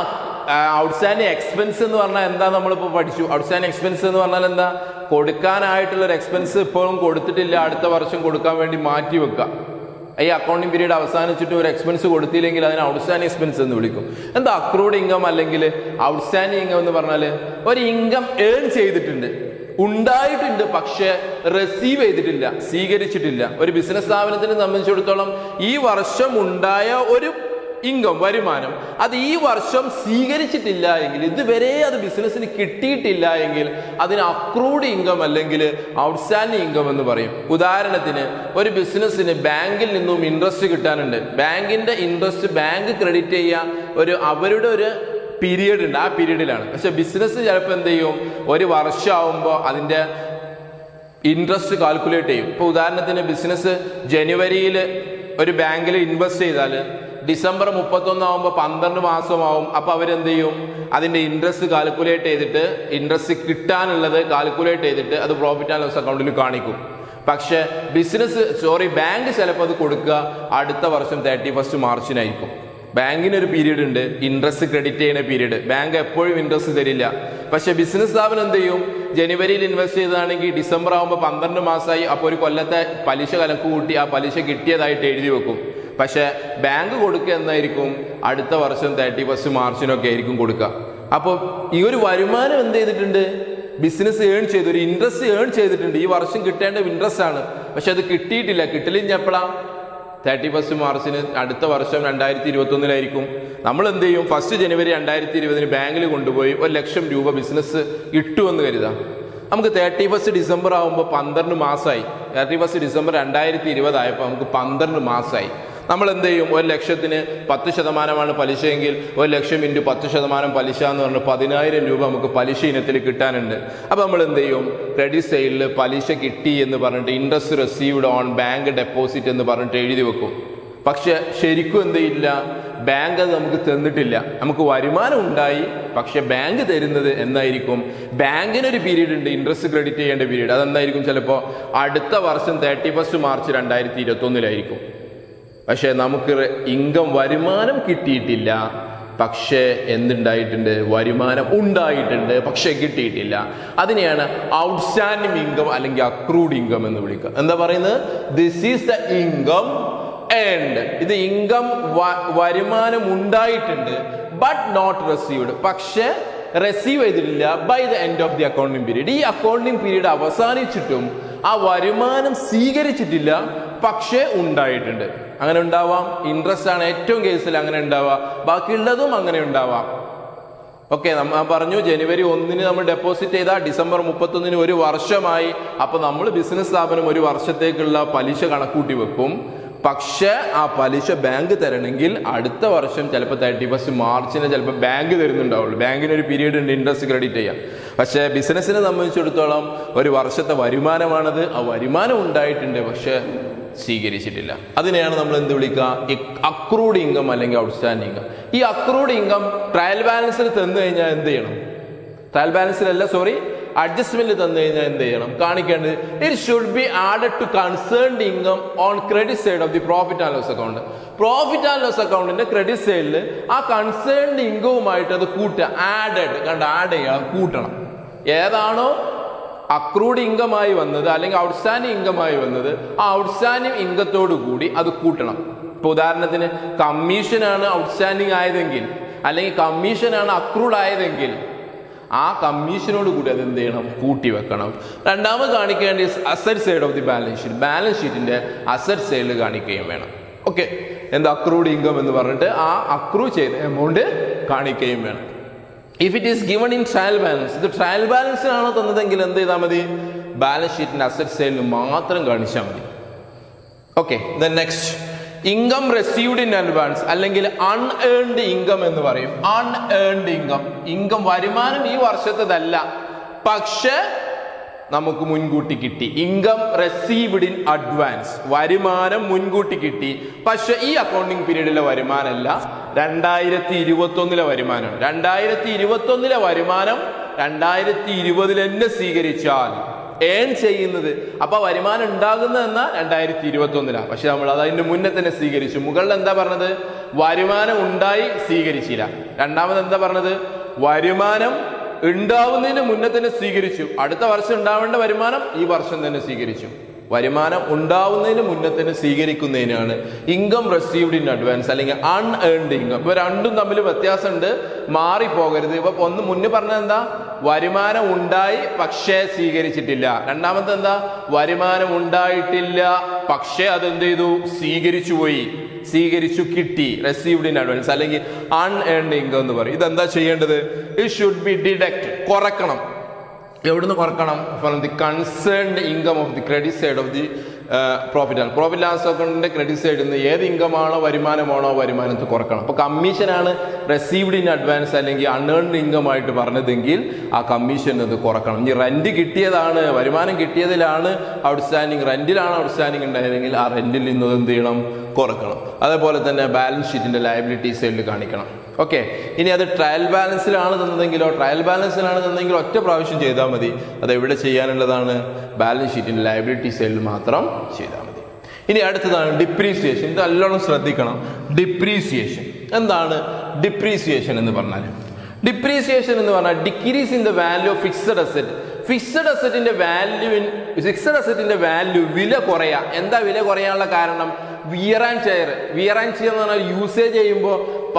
ഔട്ട്സ്റ്റാൻഡിങ് എക്സ്പെൻസ് എന്ന് പറഞ്ഞാൽ എന്താ നമ്മളിപ്പോൾ പഠിച്ചു ഔട്ട്സ്റ്റാൻഡിങ് എക്സ്പെൻസ് എന്ന് പറഞ്ഞാൽ എന്താ കൊടുക്കാനായിട്ടുള്ള ഒരു എക്സ്പെൻസ് ഇപ്പോഴും കൊടുത്തിട്ടില്ല അടുത്ത വർഷം കൊടുക്കാൻ വേണ്ടി മാറ്റി വെക്കുക ഈ അക്കൗണ്ടിങ് പീരീഡ് അവസാനിച്ചിട്ട് ഒരു എക്സ്പെൻസ് കൊടുത്തില്ലെങ്കിൽ അതിനെ ഔട്ട്സ്റ്റാൻഡിങ് എക്സ്പെൻസ് എന്ന് വിളിക്കും എന്താ അക്രൂഡ് ഇൻകം അല്ലെങ്കിൽ ഔട്ട്സ്റ്റാൻഡിങ് ഇൻകം എന്ന് പറഞ്ഞാൽ ഒരു ഇൻകം ഏൺ ചെയ്തിട്ടുണ്ട് ഉണ്ടായിട്ടുണ്ട് പക്ഷെ റിസീവ് ചെയ്തിട്ടില്ല സ്വീകരിച്ചിട്ടില്ല ഒരു ബിസിനസ് സ്ഥാപനത്തിനെ സംബന്ധിച്ചിടത്തോളം ഈ വർഷം ഉണ്ടായ ഒരു ഇൻകം വരുമാനം അത് ഈ വർഷം സ്വീകരിച്ചിട്ടില്ല എങ്കിൽ ഇതുവരെ അത് ബിസിനസ്സിന് കിട്ടിയിട്ടില്ല എങ്കിൽ അതിന് അക്രൂഡ് ഇൻകം അല്ലെങ്കിൽ ഔട്ട്സ്റ്റാൻഡിങ് ഇൻകം എന്ന് പറയും ഉദാഹരണത്തിന് ഒരു ബിസിനസ്സിന് ബാങ്കിൽ നിന്നും ഇൻട്രസ്റ്റ് കിട്ടാനുണ്ട് ബാങ്കിന്റെ ഇൻട്രസ്റ്റ് ബാങ്ക് ക്രെഡിറ്റ് ചെയ്യാൻ ഒരു അവരുടെ ഒരു പീരീഡ് ഉണ്ട് ആ പീരീഡിലാണ് പക്ഷെ ബിസിനസ് ചിലപ്പോൾ എന്ത് ചെയ്യും ഒരു വർഷമാകുമ്പോൾ അതിന്റെ ഇൻട്രസ്റ്റ് കാൽക്കുലേറ്റ് ചെയ്യും ഇപ്പോൾ ഉദാഹരണത്തിന് ബിസിനസ് ജനുവരിയിൽ ഒരു ബാങ്കിൽ ഇൻവെസ്റ്റ് ചെയ്താൽ ഡിസംബർ മുപ്പത്തൊന്നാവുമ്പോൾ പന്ത്രണ്ട് മാസമാവും അപ്പോൾ അവരെന്ത് ചെയ്യും അതിൻ്റെ ഇൻട്രസ്റ്റ് കാൽക്കുലേറ്റ് ചെയ്തിട്ട് ഇൻട്രസ്റ്റ് കിട്ടാനുള്ളത് കാൽക്കുലേറ്റ് ചെയ്തിട്ട് അത് പ്രോഫിറ്റ് ആൻഡ് ലോസ് അക്കൗണ്ടിൽ കാണിക്കും പക്ഷേ ബിസിനസ് സോറി ബാങ്ക് ചിലപ്പോൾ അത് കൊടുക്കുക അടുത്ത വർഷം തേർട്ടി ഫസ്റ്റ് മാർച്ചിനായിരിക്കും ബാങ്കിന് ഒരു പീരീഡ് ഉണ്ട് ഇൻട്രസ്റ്റ് ക്രെഡിറ്റ് ചെയ്യുന്ന പീരീഡ് ബാങ്ക് എപ്പോഴും ഇൻട്രസ്റ്റ് തരില്ല പക്ഷെ ബിസിനസ് സ്ഥാപനം എന്ത് ചെയ്യും ജനുവരിയിൽ ഇൻവെസ്റ്റ് ചെയ്തതാണെങ്കിൽ ഡിസംബർ ആകുമ്പോൾ പന്ത്രണ്ട് മാസമായി അപ്പോൾ ഒരു കൊല്ലത്തെ പലിശ കലക്ക് കൂട്ടി ആ പലിശ കിട്ടിയതായിട്ട് എഴുതി വെക്കും പക്ഷെ ബാങ്ക് കൊടുക്കുക എന്നായിരിക്കും അടുത്ത വർഷം തേർട്ടി ഫസ്റ്റ് മാർച്ചിനൊക്കെ ആയിരിക്കും കൊടുക്കുക അപ്പോൾ ഈ ഒരു വരുമാനം എന്ത് ചെയ്തിട്ടുണ്ട് ബിസിനസ് ഏൺ ചെയ്തു ഒരു ഇൻട്രസ്റ്റ് ഏൺ ചെയ്തിട്ടുണ്ട് ഈ വർഷം കിട്ടേണ്ട ഇൻട്രസ്റ്റ് ആണ് പക്ഷെ അത് കിട്ടിയിട്ടില്ല കിട്ടലിഞ്ഞ എപ്പോഴാ തേർട്ടി ഫസ്റ്റ് മാർച്ചിന് അടുത്ത വർഷം രണ്ടായിരത്തി ഇരുപത്തി ഒന്നിലായിരിക്കും നമ്മൾ എന്ത് ചെയ്യും ഫസ്റ്റ് ജനുവരി രണ്ടായിരത്തി ഇരുപതിന് ബാങ്കിൽ കൊണ്ടുപോയി ഒരു ലക്ഷം രൂപ ബിസിനസ് ഇട്ടു എന്ന് കരുതാം നമുക്ക് തേർട്ടി ഫസ്റ്റ് ഡിസംബർ ആകുമ്പോൾ പന്ത്രണ്ട് മാസമായി തേർട്ടി ഫസ്റ്റ് ഡിസംബർ രണ്ടായിരത്തി ഇരുപതായപ്പോൾ നമുക്ക് പന്ത്രണ്ട് മാസമായി നമ്മൾ എന്ത് ചെയ്യും ഒരു ലക്ഷത്തിന് പത്ത് ശതമാനമാണ് പലിശയെങ്കിൽ ഒരു ലക്ഷം ഇൻറ്റു പത്ത് ശതമാനം പലിശ എന്ന് പറഞ്ഞാൽ പതിനായിരം രൂപ നമുക്ക് പലിശ ഇനത്തിൽ കിട്ടാനുണ്ട് അപ്പോൾ നമ്മൾ എന്ത് ചെയ്യും ക്രെഡിറ്റ് സൈഡിൽ പലിശ കിട്ടി എന്ന് പറഞ്ഞിട്ട് interest received on bank deposit എന്ന് പറഞ്ഞിട്ട് എഴുതി വെക്കും പക്ഷെ ശരിക്കും എന്ത് ചെയ്യില്ല ബാങ്ക് അത് നമുക്ക് തന്നിട്ടില്ല നമുക്ക് വരുമാനം ഉണ്ടായി പക്ഷെ ബാങ്ക് തരുന്നത് എന്തായിരിക്കും ബാങ്കിനൊരു പീരീഡ് ഉണ്ട് ഇൻട്രസ്റ്റ് ക്രെഡിറ്റ് ചെയ്യേണ്ട പീരീഡ് അതെന്തായിരിക്കും ചിലപ്പോൾ അടുത്ത വർഷം തേർട്ടി ഫസ്റ്റ് മാർച്ച് രണ്ടായിരത്തി ഇരുപത്തി ഒന്നിലായിരിക്കും പക്ഷെ നമുക്ക് ഇൻകം വരുമാനം കിട്ടിയിട്ടില്ല പക്ഷേ എന്തുണ്ടായിട്ടുണ്ട് വരുമാനം ഉണ്ടായിട്ടുണ്ട് പക്ഷേ കിട്ടിയിട്ടില്ല അതിനെയാണ് ഔട്ട്സ്റ്റാൻഡിങ് ഇൻകം അല്ലെങ്കിൽ അക്രൂഡ് ഇൻകം എന്ന് വിളിക്കുക എന്താ പറയുന്നത് this is the income earned ഇത് ഇൻകം വരുമാനം ഉണ്ടായിട്ടുണ്ട് ബട്ട് നോട്ട് റിസീവ്ഡ് പക്ഷേ റിസീവ് ചെയ്തിട്ടില്ല by the end of the accounting period ഈ അക്കൗണ്ടിങ് പീരീഡ് അവസാനിച്ചിട്ടും ആ വരുമാനം സ്വീകരിച്ചിട്ടില്ല പക്ഷേ ഉണ്ടായിട്ടുണ്ട് അങ്ങനെ ഉണ്ടാവാം ഇൻട്രസ്റ്റ് ആണ് ഏറ്റവും കേസിൽ അങ്ങനെ ഉണ്ടാവാം ബാക്കിയുള്ളതും അങ്ങനെ ഉണ്ടാവാം ഓക്കെ നമ്മൾ പറഞ്ഞു ജനുവരി ഒന്നിന് നമ്മൾ ഡെപ്പോസിറ്റ് ചെയ്താൽ ഡിസംബർ മുപ്പത്തൊന്നിന് ഒരു വർഷമായി അപ്പൊ നമ്മൾ ബിസിനസ് സ്ഥാപനം ഒരു വർഷത്തേക്കുള്ള പലിശ കണക്കൂട്ടി വെക്കും പക്ഷേ ആ പലിശ ബാങ്ക് തരണമെങ്കിൽ അടുത്ത വർഷം ചിലപ്പോൾ തേർട്ടി ഫസ്റ്റ് മാർച്ചിന് ചിലപ്പോൾ ബാങ്ക് തരുന്നുണ്ടാവുള്ളൂ ബാങ്കിന് ഒരു പീരീഡ് ഉണ്ട് ഇൻട്രസ്റ്റ് ക്രെഡിറ്റ് ചെയ്യാം പക്ഷേ ബിസിനസ്സിനെ സംബന്ധിച്ചിടത്തോളം ഒരു വർഷത്തെ വരുമാനമാണത് ആ വരുമാനം ഉണ്ടായിട്ടുണ്ട് പക്ഷേ സ്വീകരിച്ചിട്ടില്ല അതിനെയാണ് നമ്മൾ എന്ത് വിളിക്കുക അക്രൂഡ് ഇൻകം അല്ലെങ്കിൽ ഔട്ട്സ്റ്റാൻഡിങ് ഇൻകം ഈ അക്രൂഡ് ഇൻകം ട്രയൽ ബാലൻസിൽ തന്നു കഴിഞ്ഞാൽ എന്ത് ചെയ്യണം ട്രയൽ ബാലൻസിലല്ല സോറി അഡ്ജസ്റ്റ്മെന്റ് തന്നു കഴിഞ്ഞാൽ എന്ത് ചെയ്യണം കാണിക്കേണ്ടത് it should be added to concerned income on credit side of the profit and loss account profit and loss അക്കൗണ്ടിന്റെ ക്രെഡിറ്റ് സൈഡിൽ ആ കൺസേൺഡ് ഇൻകവുമായിട്ട് അത് കൂട്ടുക ആഡഡ് കണ്ട് ആഡ് ചെയ്യണം കൂട്ടണം ഏതാണോ അക്രൂഡ് ഇൻകമായി വന്നത് അല്ലെങ്കിൽ ഔട്ട്സ്റ്റാൻഡിങ് ഇൻകമായി വന്നത് ആ ഔട്ട്സ്റ്റാൻഡിങ് ഇൻകത്തോടു കൂടി അത് കൂട്ടണം ഇപ്പൊ ഉദാഹരണത്തിന് കമ്മീഷനാണ് ഔട്ട്സ്റ്റാൻഡിങ് ആയതെങ്കിൽ അല്ലെങ്കിൽ കമ്മീഷനാണ് അക്രൂഡ് ആയതെങ്കിൽ ആ കമ്മീഷനോട് കൂടി അത് എന്ത് ചെയ്യണം കൂട്ടി വെക്കണം രണ്ടാമത് കാണിക്കേണ്ട asset side of the balance sheet balance ഷീറ്റിന്റെ അസറ്റ് സൈഡിൽ കാണിക്കുകയും വേണം ഓക്കെ എന്താ അക്രൂഡ് ഇൻകം എന്ന് പറഞ്ഞിട്ട് ആ അക്രൂ ചെയ്ത എമൗണ്ട് കാണിക്കുകയും വേണം if it is given in trial balance ഇത് ട്രയൽ ബാലൻസിനാണോ തന്നതെങ്കിൽ എന്ത് ചെയ്താൽ മതി ബാലൻസ് ഷീറ്റിന്റെ അസറ്റ് സൈഡിൽ മാത്രം കാണിച്ചാൽ മതി okay the next income received in advance അല്ലെങ്കിൽ അൺഏൺഡ് ഇൻകം എന്ന് പറയും അൺഏൺഡ് ഇൻകം ഇൻകം വരുമാനം ഈ വർഷത്തേതല്ല പക്ഷെ നമുക്ക് മുൻകൂട്ടി കിട്ടി ഇൻകം റെസീവ്ഡ് ഇൻ അഡ്വാൻസ് വരുമാനം മുൻകൂട്ടി കിട്ടി പക്ഷെ ഈ അക്കൗണ്ടിങ് പീരീഡിലെ വരുമാനമല്ല രണ്ടായിരത്തി ഇരുപത്തി ഒന്നിലെ വരുമാനം രണ്ടായിരത്തി ഇരുപത്തി ഒന്നിലെ വരുമാനം രണ്ടായിരത്തി ഇരുപതിൽ തന്നെ സ്വീകരിച്ചാൽ ഏൺ ചെയ്യുന്നത് അപ്പൊ വരുമാനം ഉണ്ടാകുന്നത് എന്നാ രണ്ടായിരത്തി ഇരുപത്തി ഒന്നിലാണ് പക്ഷെ നമ്മൾ അത് അതിന്റെ മുന്നേ തന്നെ സ്വീകരിച്ചു മുകളിൽ എന്താ പറഞ്ഞത് വരുമാനം ഉണ്ടായി സ്വീകരിച്ചില്ല രണ്ടാമത് എന്താ പറഞ്ഞത് വരുമാനം ഉണ്ടാവുന്നതിന് മുന്നേ തന്നെ സ്വീകരിച്ചു അടുത്ത വർഷം ഉണ്ടാവേണ്ട വരുമാനം ഈ വർഷം തന്നെ സ്വീകരിച്ചു വരുമാനം ഉണ്ടാവുന്നതിന് മുന്നേ തന്നെ സ്വീകരിക്കുന്നതിനാണ് ഇൻകം റിസീവ്ഡ് ഇൻ അഡ്വാൻസ് അല്ലെങ്കിൽ അൺഏൺഡ് ഇൻകം ഇപ്പൊ രണ്ടും തമ്മിൽ വ്യത്യാസമുണ്ട് മാറിപ്പോകരുത് ഇപ്പൊ ഒന്ന് മുന്നേ പറഞ്ഞത് എന്താ വരുമാനം ഉണ്ടായി പക്ഷേ സ്വീകരിച്ചിട്ടില്ല രണ്ടാമത്തെ എന്താ വരുമാനം ഉണ്ടായിട്ടില്ല പക്ഷേ അത് എന്ത് ചെയ്തു സ്വീകരിച്ചു പോയി സ്വീകരിച്ചു കിട്ടി റിസീവ്ഡ് ഇൻ അഡ്വാൻസ് അല്ലെങ്കിൽ അൺഏൺഡ് ഇൻകം എന്ന് പറയും ഇതെന്താ ചെയ്യേണ്ടത് ഇറ്റ് ഷുഡ് ബി ഡിഡക്ട് കുറക്കണം എവിടുന്ന് കുറക്കണം from the concerned income of the credit side of the profit ആണ് പ്രോഫിറ്റ് ലാസ് അക്കൗണ്ടിന്റെ ക്രെഡിറ്റ് സൈഡിൽ നിന്ന് ഏത് ഇൻകമാണോ വരുമാനമാണോ വരുമാനത്തിൽ കുറക്കണം അപ്പോൾ കമ്മീഷനാണ് റെസീവ്ഡ് ഇൻ അഡ്വാൻസ് അല്ലെങ്കിൽ അൺഏൺഡ് ഇൻകം ആയിട്ട് പറഞ്ഞതെങ്കിൽ ആ കമ്മീഷൻ അത് കുറക്കണം ഇനി റെന്റ് കിട്ടിയതാണ് വരുമാനം കിട്ടിയതിലാണ് ഔട്ട്സ്റ്റാൻഡിങ് റെന്റിലാണ് ഔട്ട്സ്റ്റാൻഡിങ് ഉണ്ടായതെങ്കിൽ ആ റെന്റിൽ നിന്ന് അത് എന്ത് ചെയ്യണം കുറക്കണം അതേപോലെ തന്നെ ബാലൻസ് ഷീറ്റിന്റെ ലയബിലിറ്റി സൈഡിൽ കാണിക്കണം ഓക്കെ ഇനി അത് ട്രയൽ ബാലൻസിലാണ് തന്നതെങ്കിലോ ട്രയൽ ബാലൻസിലാണ് തന്നതെങ്കിൽ ഒറ്റ പ്രാവശ്യം ചെയ്താൽ മതി അത് എവിടെ ചെയ്യാനുള്ളതാണ് ബാലൻസ് ഷീറ്റിന്റെ ലയബിലിറ്റി സൈഡിൽ മാത്രം ചെയ്താൽ മതി ഇനി അടുത്തതാണ് ഡിപ്രീസിയേഷൻ ഇത് നല്ലോണം ശ്രദ്ധിക്കണം ഡിപ്രീസിയേഷൻ എന്താണ് ഡിപ്രീസിയേഷൻ എന്ന് പറഞ്ഞാൽ ഡിപ്രീസിയേഷൻ എന്ന് പറഞ്ഞാൽ decrease in the value of fixed asset fixed അസറ്റിന്റെ വാല്യൂ ഫിക്സഡ് അസറ്റിന്റെ വാല്യൂ വില കുറയാ എന്താ വില കുറയാനുള്ള കാരണം wear and tear wear and tear എന്ന് പറഞ്ഞാൽ യൂസേജ് ചെയ്യുമ്പോൾ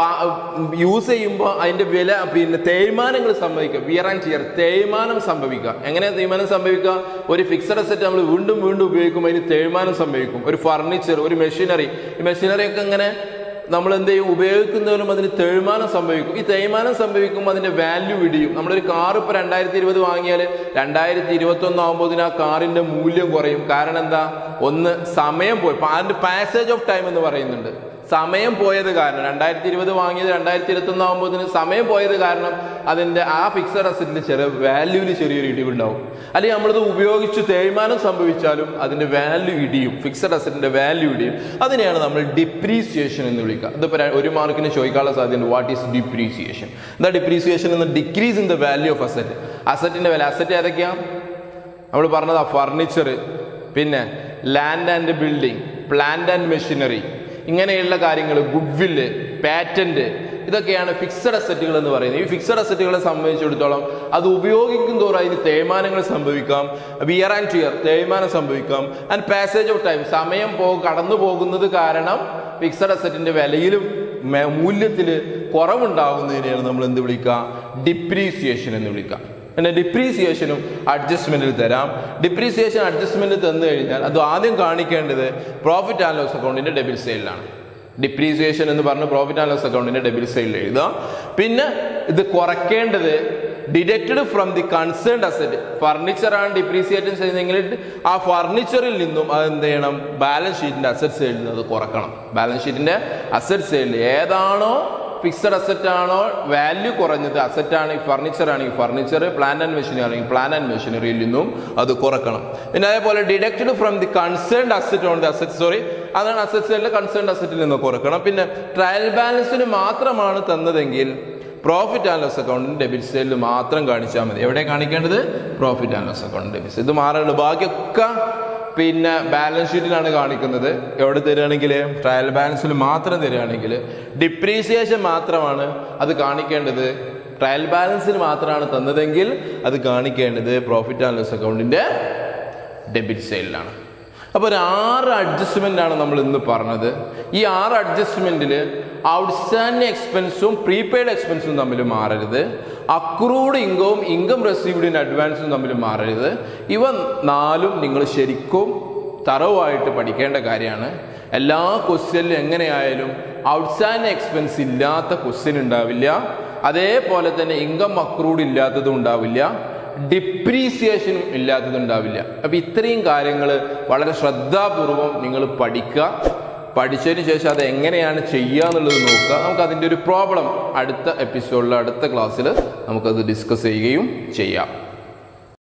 യൂസ് ചെയ്യുമ്പോൾ അതിന്റെ വില പിന്നെ തേയ്മാനങ്ങൾ സംഭവിക്കുക വിയർ ആൻഡ് ചെയർ തേയ്മാനം സംഭവിക്കുക എങ്ങനെയാ തേയ്മാനം സംഭവിക്കുക ഒരു ഫിക്സഡ് അസറ്റ് നമ്മൾ വീണ്ടും വീണ്ടും ഉപയോഗിക്കുമ്പോൾ അതിന് തേയ്മാനം സംഭവിക്കും ഒരു ഫർണിച്ചർ ഒരു മെഷീനറി ഈ മെഷീനറി ഒക്കെ ഇങ്ങനെ നമ്മൾ എന്ത് ചെയ്യും ഉപയോഗിക്കുന്നതിലും അതിന് തേയ്മാനം സംഭവിക്കും ഈ തേയ്മാനം സംഭവിക്കുമ്പോൾ അതിന്റെ വാല്യൂ ഇടിയും നമ്മളൊരു കാർ ഇപ്പൊ രണ്ടായിരത്തി ഇരുപത് വാങ്ങിയാൽ രണ്ടായിരത്തി ഇരുപത്തി ഒന്ന് ആകുമ്പോൾ ആ കാറിന്റെ മൂല്യം കുറയും കാരണം എന്താ ഒന്ന് സമയം പോയി അതിന്റെ പാസേജ് ഓഫ് ടൈം എന്ന് പറയുന്നുണ്ട് സമയം പോയത് കാരണം രണ്ടായിരത്തി ഇരുപത് വാങ്ങിയത് രണ്ടായിരത്തി ഇരുപത്തി ഒന്ന് ആകുമ്പോൾ സമയം പോയത് കാരണം അതിന്റെ ആ ഫിക്സഡ് അസറ്റിന് ചെറിയ വാല്യൂവിൽ ചെറിയൊരു ഇടിവുണ്ടാവും അല്ലെങ്കിൽ നമ്മളിത് ഉപയോഗിച്ച് തേയ്മാനം സംഭവിച്ചാലും അതിന്റെ വാല്യൂ ഇടിയും ഫിക്സഡ് അസറ്റിന്റെ വാല്യൂ ഇടിയും അതിനെയാണ് നമ്മൾ ഡിപ്രീസിയേഷൻ എന്ന് വിളിക്കുക ഇതിപ്പോൾ ഒരു മാർക്കിന് ചോദിക്കാനുള്ള സാധ്യതയുണ്ട് വാട്ട് ഈസ് ഡിപ്രീസിയേഷൻ എന്താ ഡിപ്രീസിയേഷൻ എന്ന് decrease in the value of asset അസറ്റിന്റെ വില അസറ്റ് ഏതൊക്കെയാ നമ്മൾ പറഞ്ഞതാ ഫർണിച്ചർ പിന്നെ land and building plant and machinery ഇങ്ങനെയുള്ള കാര്യങ്ങൾ ഗുഡ് വില്ല് പാറ്റന്റ് ഇതൊക്കെയാണ് ഫിക്സഡ് അസറ്റുകൾ എന്ന് പറയുന്നത് ഈ ഫിക്സഡ് അസറ്റുകളെ സംബന്ധിച്ചിടത്തോളം അത് ഉപയോഗിക്കും തോറും അതിന് തേയ്മാനങ്ങൾ സംഭവിക്കാം വിയർ ആൻഡ് ടിയർ തേയ്മാനം സംഭവിക്കാം ആൻഡ് പാസേജ് ഓഫ് ടൈം സമയം പോ കടന്നു പോകുന്നത് കാരണം ഫിക്സഡ് അസറ്റിന്റെ വിലയിലും മൂല്യത്തിൽ കുറവുണ്ടാകുന്നതിനെയാണ് നമ്മൾ എന്ത് വിളിക്കുക ഡിപ്രീസിയേഷൻ എന്ന് വിളിക്കുക പിന്നെ ഡിപ്രീസിയേഷനും അഡ്ജസ്റ്റ്മെന്റിൽ തരാം ഡിപ്രീസിയേഷൻ അഡ്ജസ്റ്റ്മെന്റ് തന്നു കഴിഞ്ഞാൽ അത് ആദ്യം കാണിക്കേണ്ടത് പ്രോഫിറ്റ് ആൻഡ് ലോസ് അക്കൗണ്ടിന്റെ ഡെബിറ്റ് സൈഡിലാണ് ഡിപ്രീസിയേഷൻ എന്ന് പറഞ്ഞ് പ്രോഫിറ്റ് ആൻഡ് ലോസ് അക്കൗണ്ടിന്റെ ഡെബിറ്റ് സൈഡിൽ എഴുതുക പിന്നെ ഇത് കുറയ്ക്കേണ്ടത് deducted from the concerned asset furniture ആണ് ഡിപ്രീസിയേറ്റ് ചെയ്യുന്നതെങ്കിൽ ആ ഫർണിച്ചറിൽ നിന്നും അത് എന്ത് ചെയ്യണം ബാലൻസ് ഷീറ്റിന്റെ അസറ്റ് സൈഡിൽ നിന്ന് അത് കുറക്കണം ബാലൻസ് ഷീറ്റിന്റെ അസറ്റ് സൈഡിൽ ഏതാണോ ഫിക്സഡ് അസറ്റ് ആണോ വാല്യൂ കുറഞ്ഞത് അസറ്റ് ആണ് ഫർണിച്ചർ ആണെങ്കിൽ ഫർണിച്ചർ പ്ലാൻ ആൻഡ് മെഷീനറി ആണെങ്കിൽ പ്ലാൻ ആൻഡ് മെഷീനറിയിൽ നിന്നും അത് കുറക്കണം പിന്നെ അതേപോലെ deducted from the concerned asset on the asset sorry അതാണ് അസറ്റ്സിലെ കൺസേൺഡ് അസറ്റിൽ നിന്ന് കുറക്കണം പിന്നെ ട്രയൽ ബാലൻസിന് മാത്രമാണ് തന്നതെങ്കിൽ പ്രോഫിറ്റ് ആൻഡ് ലോസ് അക്കൗണ്ടിന് ഡെബിറ്റ് സൈഡിൽ മാത്രം കാണിച്ചാൽ മതി എവിടെ കാണിക്കേണ്ടത് profit and loss account debit ഇത് മാറുന്നുണ്ട് ബാക്കിയൊക്കെ പിന്നെ ബാലൻസ് ഷീറ്റിലാണ് കാണിക്കുന്നത് എവിടെ തരികയാണെങ്കിൽ ട്രയൽ ബാലൻസിൽ മാത്രം തരികയാണെങ്കിൽ ഡിപ്രീസിയേഷൻ മാത്രമാണ് അത് കാണിക്കേണ്ടത് ട്രയൽ ബാലൻസിൽ മാത്രമാണ് തന്നതെങ്കിൽ അത് കാണിക്കേണ്ടത് പ്രോഫിറ്റ് ആൻഡ് ലോസ് അക്കൗണ്ടിന്റെ ഡെബിറ്റ് സൈഡിലാണ് അപ്പോൾ ഒരു ആറ് അഡ്ജസ്റ്റ്മെന്റ് ആണ് നമ്മൾ ഇന്ന് പറഞ്ഞത് ഈ ആറ് അഡ്ജസ്റ്റ്മെന്റിൽ ഔട്ട്സ്റ്റാൻഡിങ് എക്സ്പെൻസും പ്രീപെയ്ഡ് എക്സ്പെൻസും തമ്മിൽ മാറരുത് അക്രൂഡ് ഇൻകവും ഇൻകം റെസീവ്ഡ് ഇൻ അഡ്വാൻസും തമ്മിൽ മാറരുത് ഇവ നാലും നിങ്ങൾ ശരിക്കും തറവായിട്ട് പഠിക്കേണ്ട കാര്യമാണ് എല്ലാ ക്വസ്റ്റ്യനിലും എങ്ങനെയായാലും ഔട്ട്സ്റ്റാൻഡിങ് എക്സ്പെൻസ് ഇല്ലാത്ത ക്വസ്റ്റ്യൻ ഉണ്ടാവില്ല അതേപോലെ തന്നെ ഇൻകം അക്രൂഡ് ഇല്ലാത്തതും ഉണ്ടാവില്ല ഡിപ്രീസിയേഷനും ഇല്ലാത്തതുണ്ടാവില്ല അപ്പം ഇത്രയും കാര്യങ്ങൾ വളരെ ശ്രദ്ധാപൂർവം നിങ്ങൾ പഠിക്കുക പഠിച്ചതിന് ശേഷം അത് എങ്ങനെയാണ് ചെയ്യുക എന്നുള്ളത് നോക്കുക നമുക്ക് അതിൻ്റെ ഒരു പ്രോബ്ലം അടുത്ത എപ്പിസോഡിൽ അടുത്ത ക്ലാസ്സിൽ നമുക്കത് ഡിസ്കസ് ചെയ്യുകയും ചെയ്യാം